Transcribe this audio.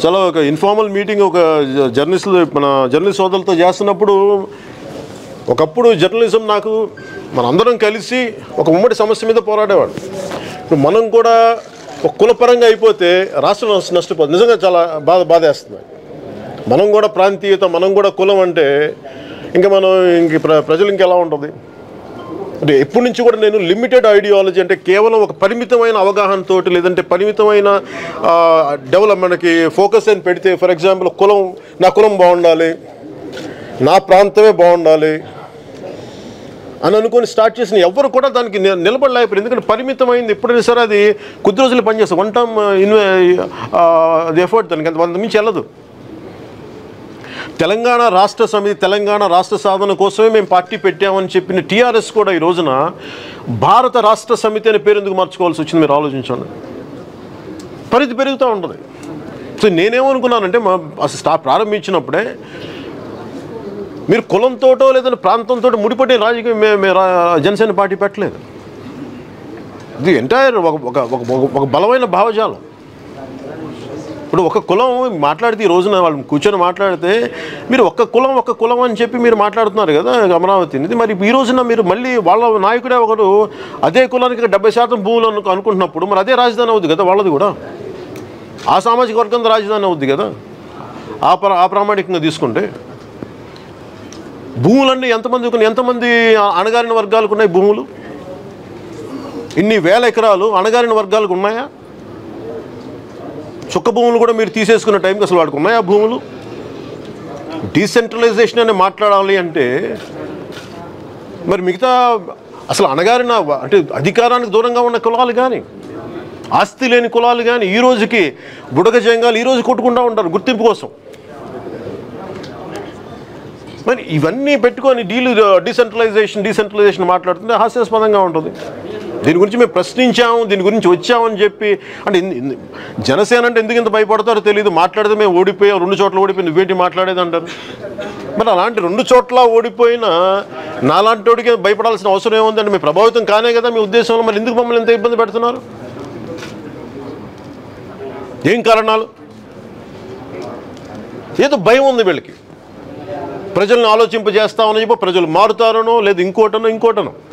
చాలా ఒక informal meeting ఒక జర్నలిస్ట్ మన జర్నలిస్ట్ సోదరులతో చేస్తున్నప్పుడు ఒకప్పుడు జర్నలిజం నాకు మనందరం కలిసి ఒక ఉమ్మడి సమస్య మీద పోరాడేవాడు ఇప్పుడు మనం కూడా ఒక కులపరంగా అయిపోతే రాష్ట్రం నష్ట- నష్టపోతుంది నిజంగా చాలా బాధ బాధేస్తుంది మనం కూడా ప్రాంతీయత మనం కూడా కులం అంటే ఇంకా మనం ఇంక ప్ర ప్రజలు ఇంకెలా ఉంటుంది అంటే ఎప్పటి నుంచి కూడా నేను లిమిటెడ్ ఐడియాలజీ అంటే కేవలం ఒక పరిమితమైన అవగాహనతో లేదంటే పరిమితమైన డెవలప్ మనకి ఫోకస్ అని పెడితే ఫర్ ఎగ్జాంపుల్ కులం నా కులం బాగుండాలి నా ప్రాంతమే బాగుండాలి అని అనుకొని స్టార్ట్ చేసిన ఎవరు కూడా దానికి ని- నిలబడలేకపోయారు ఎందుకంటే పరిమితమైంది ఎప్పుడైనా సరే అది కొద్ది రోజులు పనిచేస్తుంది వన్ టైమ్ ఇన్వే అది ఎఫర్ట్ దానికి అంత వంద మించి వెళ్ళదు తెలంగాణ రాష్ట్ర సమితి తెలంగాణ రాష్ట్ర సాధన కోసమే మేము పార్టీ పెట్టామని చెప్పిన టీఆర్ఎస్ కూడా ఈ రోజున భారత రాష్ట్ర సమితి అనే పేరు ఎందుకు మార్చుకోవాల్సి వచ్చింది మీరు ఆలోచించండి పరిధి పెరుగుతూ ఉంటుంది సో నేనేమనుకున్నానంటే మా అసలు స్టా ప్రారంభించినప్పుడే మీరు కులంతోటో లేదంటే ప్రాంతంతో ముడిపడే రాజకీయం మే మే రా- జనసేన పార్టీ పెట్టలేదు ఇది ఎంటైర్ ఒక ఒక ఒక- ఒక- ఒక బలమైన భావజాలం ఇప్పుడు ఒక కులం మాట్లాడితే ఈ రోజున వాళ్ళు కూర్చొని మాట్లాడితే మీరు ఒక్క కులం ఒక్క కులం అని చెప్పి మీరు మాట్లాడుతున్నారు కదా అమరావతిని ఇది మరి ఈ రోజున మీరు మళ్ళీ వాళ్ళ నాయకుడే ఒకరు అదే కులానికి డెబ్బై శాతం భూములు అను అనుకుంటున్నప్పుడు మరి అదే రాజధాని అవుద్ది కదా వాళ్ళది కూడా ఆ సామాజిక వర్గం రాజధాని అవుద్ది కదా ఆ ప్ర ఆ ప్రామాణికంగా తీసుకుంటే భూములన్నీ ఎంతమంది ఉన్నాయి? ఎంతమంది అణగారిన వర్గాలకు ఉన్నాయి భూములు ఇన్ని వేల ఎకరాలు అణగారిన వర్గాలకు ఉన్నాయా చుక్క భూములు కూడా మీరు తీసేసుకున్న టైంకి అసలు వాడికి ఉన్నాయా భూములు డీసెంట్రలైజేషన్ అని మాట్లాడాలి అంటే మరి మిగతా అసలు అణగారిన వ- అంటే అధికారానికి దూరంగా ఉన్న కులాలు కానీ ఆస్తి లేని కులాలు కానీ ఈ రోజుకి బుడగ జంగాలు ఈ రోజు కొట్టుకుంటూ ఉంటారు గుర్తింపు కోసం మరి ఇవన్నీ పెట్టుకొని డీల్ డీసెంట్రలైజేషన్ డీసెంట్రలైజేషన్ మాట్లాడుతుంటే హాస్యాస్పదంగా ఉంటుంది దీని గురించి మేము ప్రశ్నించాము దీని గురించి వచ్చామని చెప్పి అంటే ఇన్ని- ఇన్ని- జనసేన అంటే ఎందుకు ఇంత భయపడతారో తెలియదు మాట్లాడితే మేము ఓడిపోయాం రెండు చోట్ల ఓడిపోయి నువ్వేంటి మాట్లాడేది అంటారు మరి అలాంటి రెండు చోట్ల ఓడిపోయినా నాలాంటి వాడికి భయపడాల్సిన అవసరం ఏముందండి మీ ప్రభావితం కానే కదా మీ ఉద్దేశంలో మరి ఎందుకు మమ్మల్ని ఎంత ఇబ్బంది పెడుతున్నారు ఏం కారణాలు ఏదో భయం ఉంది వీళ్ళకి ప్రజలను ఆలోచింపజేస్తామని చెప్పి ప్రజలు మారుతారనో లేదు ఇంకోటనో ఇంకోటనో